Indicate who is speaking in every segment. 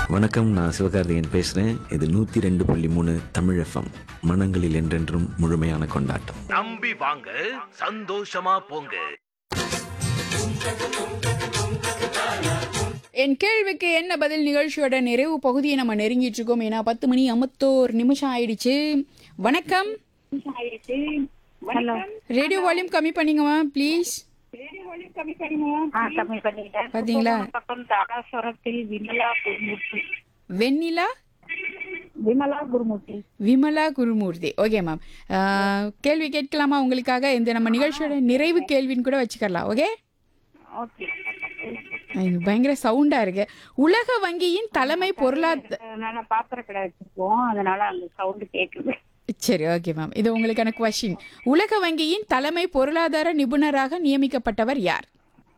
Speaker 1: வணக்கம் நான் சிவகார்த்திகேயன் பேசுகிறேன் இது நூற்றி ரெண்டு புள்ளி மூணு தமிழ் எஃப்எம் மனங்களில் என்றென்றும் முழுமையான கொண்டாட்டம்
Speaker 2: நம்பி வாங்க சந்தோஷமா போங்க
Speaker 3: என் கேள்விக்கு என்ன பதில் நிகழ்ச்சியோட நிறைவு பகுதியை நம்ம நெருங்கிட்டு இருக்கோம் ஏன்னா பத்து மணி ஐம்பத்தோரு நிமிஷம் ஆயிடுச்சு வணக்கம்
Speaker 4: ஹலோ
Speaker 3: ரேடியோ வால்யூம் கம்மி பண்ணிங்கம்மா ப்ளீஸ்
Speaker 4: ஆ கம்மி பண்ணிட்டேன்
Speaker 3: பாத்தீங்களா?
Speaker 4: பக்கம் தாராசுரத்தில் விமலா குருமூர்த்தி
Speaker 3: வெண்ணிலா
Speaker 4: விமலா குருமூர்த்தி
Speaker 3: விமலா குருமூர்த்தி ஓகே மேம் கேள்வி கேட்கலாமா உங்களுக்காக இந்த நம்ம நிகழ்ச்சியோட நிறைவு கேள்வின்னு கூட வச்சுக்கலாம் ஓகே
Speaker 4: ஓகே
Speaker 3: இது பயங்கர சவுண்டா இருக்கு உலக வங்கியின் தலைமை பொருளாதார
Speaker 4: அதனால பாத்திர கடை வச்சிருக்கோம் அதனால அந்த சவுண்ட் கேக்குது
Speaker 3: சரி ஓகே மேம் இது உங்களுக்கான கொஷின் உலக வங்கியின் தலைமை பொருளாதார நிபுணராக நியமிக்கப்பட்டவர் யார்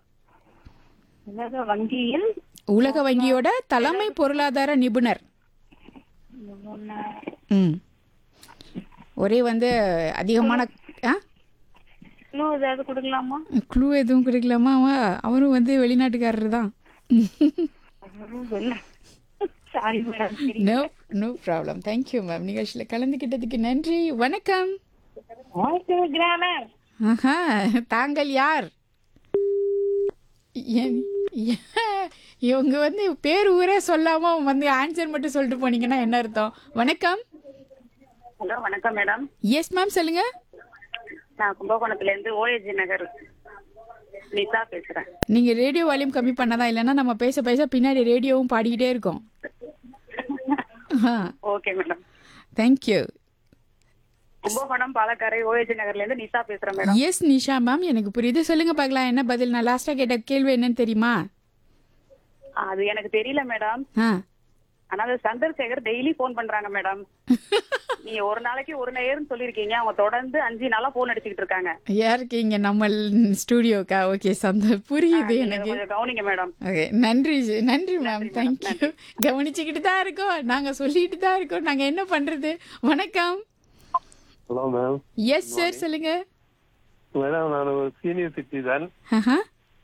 Speaker 4: உலக வங்கியில்
Speaker 3: உலக வங்கியோட தலைமை பொருளாதார நிபுணர் ம் ஒரே வந்து அதிகமான ஆ
Speaker 4: இன்னும் ஏதாவது கொடுக்கலாமா
Speaker 3: க்ளூ எதுவும் கொடுக்கலாமா அவன் அவரும் வந்து வெளிநாட்டுக்காரர் தான்
Speaker 4: sorry madam
Speaker 3: no no problem thank you ma'am நிகழ்ச்சியில் கலந்துக்கிட்டதுக்கு நன்றி வணக்கம்
Speaker 4: கிராமர்
Speaker 3: ஆஹா தாங்கள் யார் என்- எ- இவங்க வந்து பேர் ஊரே சொல்லாம வந்து ஆன்சர் மட்டும் சொல்லிட்டு போனீங்கன்னா என்ன அர்த்தம் வணக்கம்
Speaker 4: ஹலோ வணக்கம் மேடம்
Speaker 3: எஸ் மேம் சொல்லுங்க
Speaker 4: நான் கும்பகோணத்துல இருந்து ஓஏஜி நகர் நிதா பேசுறேன்
Speaker 3: நீங்க ரேடியோ வால்யூம் கம்மி பண்ணாதான் இல்லைன்னா நம்ம பேச பேச பின்னாடி ரேடியோவும் பாடிக்கிட்டே இருக்கோம்
Speaker 4: okay madam
Speaker 3: thank you
Speaker 4: Kumbakonam Palakkarai OAG நகர்ல இருந்து நிதா பேசுறேன் மேடம்
Speaker 3: எஸ் நிஷா மேம் எனக்கு புரியுது சொல்லுங்க பார்க்கலாம் என்ன பதில் நான் லாஸ்டா கேட்ட கேள்வி என்னன்னு தெரியுமா
Speaker 4: அது எனக்கு தெரியல மேடம்
Speaker 3: ஆ
Speaker 4: ஆனா அது சந்திரசேகர் டெய்லி ஃபோன் பண்றாங்க மேடம் நீங்க ஒரு நாளைக்கு ஒரு நேரம் சொல்லிருக்கீங்க அவங்க தொடர்ந்து அஞ்சு நாளா போன் அடிச்சுக்கிட்டு இருக்காங்க
Speaker 3: யாருக்கு இங்க நம்ம ஸ்டூடியோக்கா ஓகே சந்த புரியுது
Speaker 4: நீங்க
Speaker 3: எனக்கு
Speaker 4: கொஞ்சம் கவனிங்க மேடம்
Speaker 3: ஓகே நன்றி ஜி- நன்றி மேம் தேங்க்யூ கவனிச்சுக்கிட்டு தான் இருக்கோம் நாங்க சொல்லிட்டு தான் இருக்கோம் நாங்க என்ன பண்றது வணக்கம்
Speaker 5: ஹலோ மேம்
Speaker 3: எஸ் சார் சொல்லுங்க
Speaker 5: மேடம் நான் ஒரு சீனியர் சிட்டிசன்
Speaker 3: ஆஹா.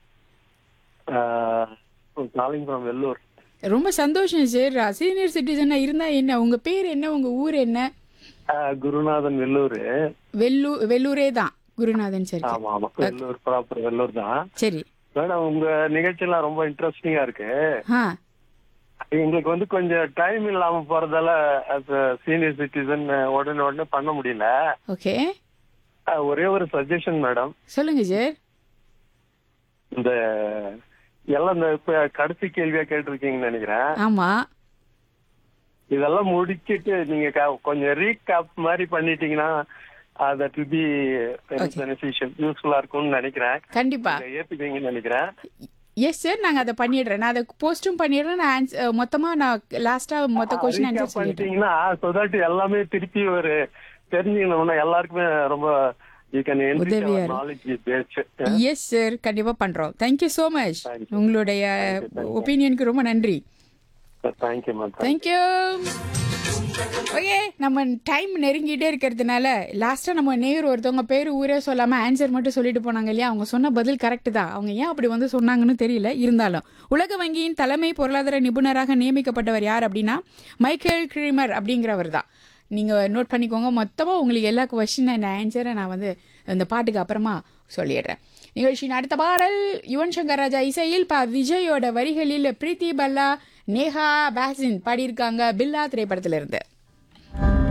Speaker 5: காலிங் ஃப்ரம் வெள்ளூர்
Speaker 3: ரொம்ப சந்தோஷம் சார் சீனியர் சிட்டிசனா இருந்தா என்ன உங்க பேர் என்ன உங்க ஊர் என்ன
Speaker 5: ஆஹ் குருநாதன் வெள்ளூர்
Speaker 3: வெள்ளூர் வெள்ளூரே தான் குருநாதன் சரி
Speaker 5: ஆமா ஆமா வெள்ளூர் ப்ராப்பர் வெள்ளூர் தான்
Speaker 3: சரி
Speaker 5: மேடம் உங்க நிகழ்ச்சியெல்லாம் ரொம்ப இன்ட்ரெஸ்டிங்கா இருக்கு
Speaker 3: ஆ
Speaker 5: எங்களுக்கு வந்து கொஞ்சம் டைம் இல்லாம போறதால சீனியர் சிட்டிசன் உடனே உடனே பண்ண முடியல
Speaker 3: ஓகே
Speaker 5: ஆஹ் ஒரே ஒரு சஜஷன் மேடம்
Speaker 3: சொல்லுங்க சார்
Speaker 5: இந்த எல்லாம் இந்த இப்ப கடைசி கேள்வியா கேட்டிருக்கீங்கன்னு நினைக்கிறேன்
Speaker 3: ஆமா
Speaker 5: இதெல்லாம் முடிச்சிட்டு நீங்க க- கொஞ்சம் ரீகேப் மாதிரி பண்ணிட்டீங்கன்னா தட் வில் பி பெனிஃபிஷியல் யூஸ்ஃபுல்லா இருக்கும்னு நினைக்கிறேன்
Speaker 3: கண்டிப்பா
Speaker 5: நீங்க ஏத்துப்பீங்கன்னு நினைக்கிறேன்
Speaker 3: எஸ் சார் நாங்க அதை பண்ணிடுறேன் நான் அதை போஸ்டும் பண்ணிடுறேன் நான் ஆன்சர் மொத்தமா நான் லாஸ்டா மொத்த கொஸ்டின்
Speaker 5: ரீகேப்
Speaker 3: ஆன்சர் சொல்லிடுறேன்
Speaker 5: பண்ணிட்டீங்கன்னா so that எல்லாமே திருப்பி ஒரு தெரிஞ்சுக்கணும்னா எல்லாருக்குமே ரொம்ப யூ கேன்
Speaker 3: உதவியா இருக்கும்.
Speaker 5: நாலேஜ் பேஸ்
Speaker 3: எஸ் சார் கண்டிப்பா பண்றோம் thank you so much
Speaker 5: Thank you.
Speaker 3: உங்களுடைய ஒப்பீனியனுக்கு ரொம்ப நன்றி
Speaker 5: தேங்க்யூ மேம்
Speaker 3: தேங்க்யூ ஓகே நம்ம டைம் நெருங்கிட்டே இருக்கிறதுனால லாஸ்ட்டாக நம்ம நேர் ஒருத்தவங்க பேர் ஊரே சொல்லாமல் ஆன்சர் மட்டும் சொல்லிட்டு போனாங்க இல்லையா அவங்க சொன்ன பதில் கரெக்டு தான் அவங்க ஏன் அப்படி வந்து சொன்னாங்கன்னு தெரியல இருந்தாலும் உலக வங்கியின் தலைமை பொருளாதார நிபுணராக நியமிக்கப்பட்டவர் யார் அப்படின்னா மைக்கேல் கிரீமர் அப்படிங்கிறவர் தான் நீங்கள் நோட் பண்ணிக்கோங்க மொத்தமாக உங்களுக்கு எல்லா கொஸ்டின் அண்ட் ஆன்சரை நான் வந்து இந்த பாட்டுக்கு அப்புறமா சொல்லிடுறேன் நிகழ்ச்சியின் அடுத்த பாடல் யுவன் சங்கர் ராஜா இசையில் பா விஜயோட வரிகளில் பிரீத்தி பல்லா நேஹா பாசின் பாடியிருக்காங்க பில்லா திரைப்படத்திலிருந்து